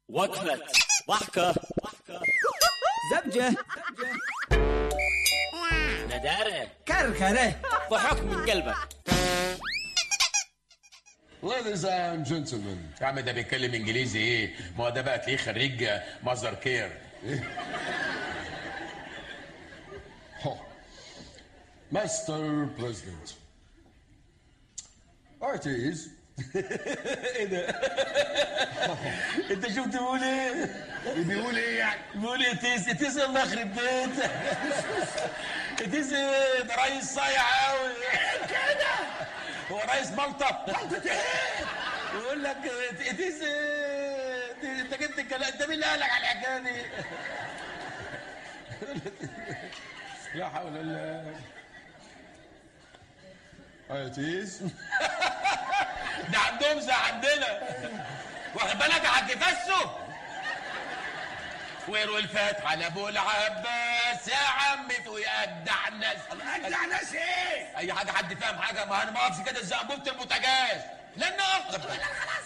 وقفة ضحكة زبجة ندارة كركرة ضحك من قلبك Ladies and gentlemen يا عم ده بيتكلم انجليزي ايه؟ ما هو ده بقى تلاقيه خريج ماذر كير Mr. President Artist انت شفت بيقول ايه؟ بيقول ايه يعني؟ بيقول ايه تيس تيس الله يخرب بيت تيس ده رئيس صايع قوي كده هو رئيس مالطا مالطا ايه؟ يقول لك تيس انت جبت الكلام انت مين اللي قال لك على الحكايه دي؟ لا حول الله Artist ده عندهم زي عندنا واخد بالك يا حاج فسو ويروي الفتح على ابو العباس يا عمتو يا اجدع الناس اجدع ناس ايه؟ اي حاجه حد فاهم حاجه ما انا ما اقفش كده زي انبوبه البوتاجاز لن اقف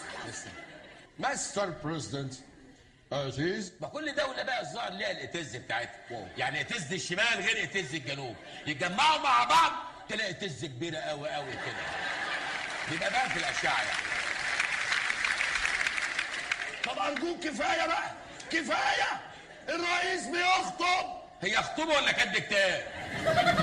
Mr. President Artist ما كل دوله بقى الظاهر ليها الاتز بتاعتها يعني اتز الشمال غير اتز الجنوب يتجمعوا مع بعض تلاقي اتز كبيره قوي قوي كده بيبقى بقى في الاشعه يعني طب ارجوك كفايه بقى كفايه الرئيس بيخطب هي خطوبه ولا كاتب كتاب؟